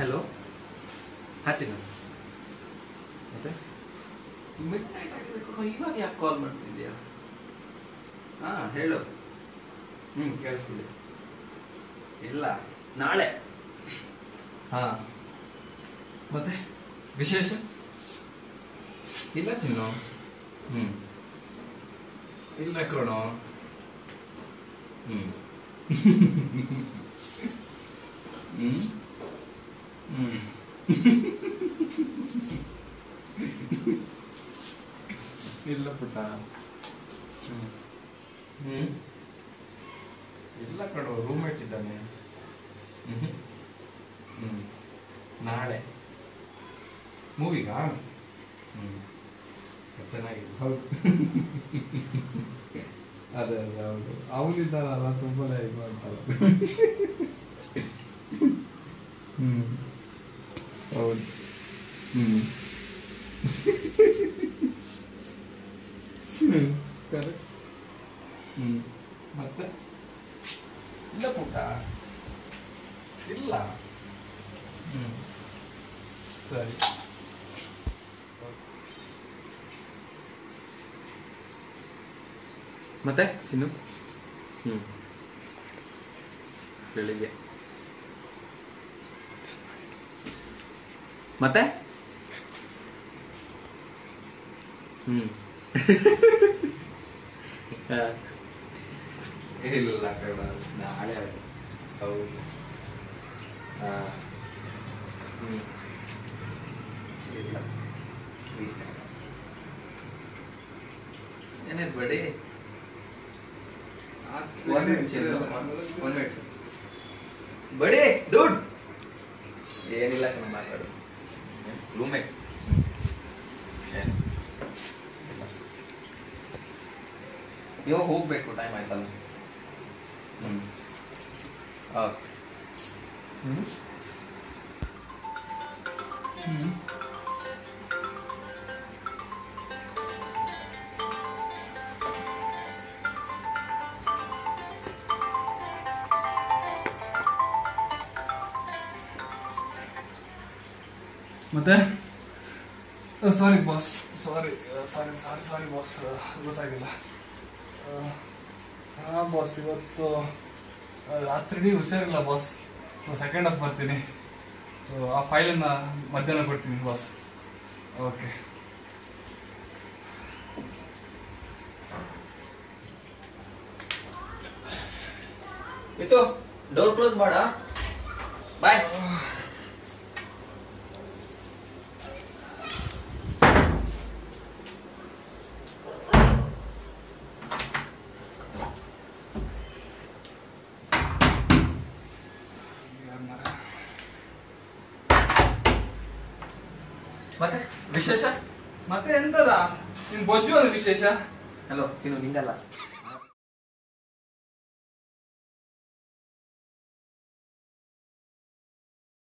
Hello ಹಾಚಿನ ಮತ್ತೆ mid night ಆಗಿದೆ ಕಣೋ, ಇವಾಗ ಯಾಕೆ ಕಾಲ್ ಮಾಡ್ತಿದ್ಯಾ ಹಾ ಹೇಳು ಹ್ಮ್ ಕೇಳಿಸ್ತಿದೆ ಇಲ್ಲ ನಾಳೆ ಹಾ ಮತ್ತೆ ವಿಶೇಷ ಇಲ್ಲ ಚಿನ್ನು ಹ್ಮ್ ಇಲ್ಲ ಕಣೋ ಹ್ಮ್ ಹ್ಮ್ ಹ್ಮ್ ಇಲ್ಲ ಪುಟ್ಟ ಹ್ಮ್ ಹ್ಮ್ ಇಲ್ಲ ಕಣೋ ರೂಮ್ಮೇಟ್ ಇದ್ದಾನೆ ಹ್ಮ್ ಹ್ಮ್ ನಾಳೆ ಮೂವಿಗಾ ಹ್ಮ್ ಚೆನ್ನಾಗಿದೆ ಹೌದು ಅದೇ ಅದೇ ಹೌದು ಅವನಿದ್ದಾನಲ್ಲ ತುಂಬಾನೇ ಇದು ಮಾಡ್ತಾರ ಹ್ಮ್ ಹೌದು ಹ್ಮ್ ಹ್ಮ್ ಕರೆಕ್ಟ್ ಹ್ಮ್ ಮತ್ತೆ ಇಲ್ಲ ಪುಟ್ಟ ಇಲ್ಲ ಹ್ಮ್ ಸರಿ ಮತ್ತೆ ಚಿನ್ನು ಹ್ಞೂ ಬೆಳಿಗ್ಗೆ ಮತ್ತೆ ಹ್ಞೂ ಇಲ್ಲ ಕಣ ನಾಳೆ ಹೌದು ಹಾಂ ಹ್ಞೂ ಇಲ್ಲ ಏನಾಯ್ತು ಬಡಿ ಒಂದ್ ನಿಮಿಷ ಇರು, ಒಂದ್- ಒಂದ್ ನಿಮಿಷ ಬಡಿ ದುಡ್ ಏನಿಲ್ಲ ಕಣ ಮಾತಾಡು ರೂಮೇಟ್ ಏನು ಇಲ್ಲ. ಇವಾಗ ಹೋಗ್ಬೇಕು ಟೈಮ್ ಆಯ್ತಲ್ಲ ಹ್ಮ್ ಓಕೆ ಹ್ಮ್ ಹ್ಮ್ ಮತ್ತೆ ಸಾರಿ ಬಾಸ್ ಸಾರಿ ಸಾರಿ ಸಾರಿ ಸಾರಿ ಬಾಸ್ ಗೊತ್ತಾಗಿಲ್ಲ ಹಾಂ ಬಾಸ್ ಇವತ್ತು ಆ, ರಾತ್ರಿ ಇಡೀ ಹುಷಾರಿಲ್ಲ ಬಾಸ್ ಸೊ ಸೆಕೆಂಡ್ ಹಾಫ್ ಬರ್ತೀನಿ ಸೊ ಆ ಫೈಲನ್ನು ಮಧ್ಯಾಹ್ನ ಕೊಡ್ತೀನಿ ಬಾಸ್ ಓಕೆ ಇತ್ತು ಡೋರ್ ಕ್ಲೋಸ್ ಮಾಡ ಬಾಯ್ ಮತ್ತೆ ವಿಶೇಷ ಮತ್ತೆ ಎಂತದ ನಿನ್ ಬೊಜ್ಜು ಅಲ್ಲ ವಿಶೇಷ ಹಲೋ ಚಿನ್ನು ನಿಂಗಲ್ಲ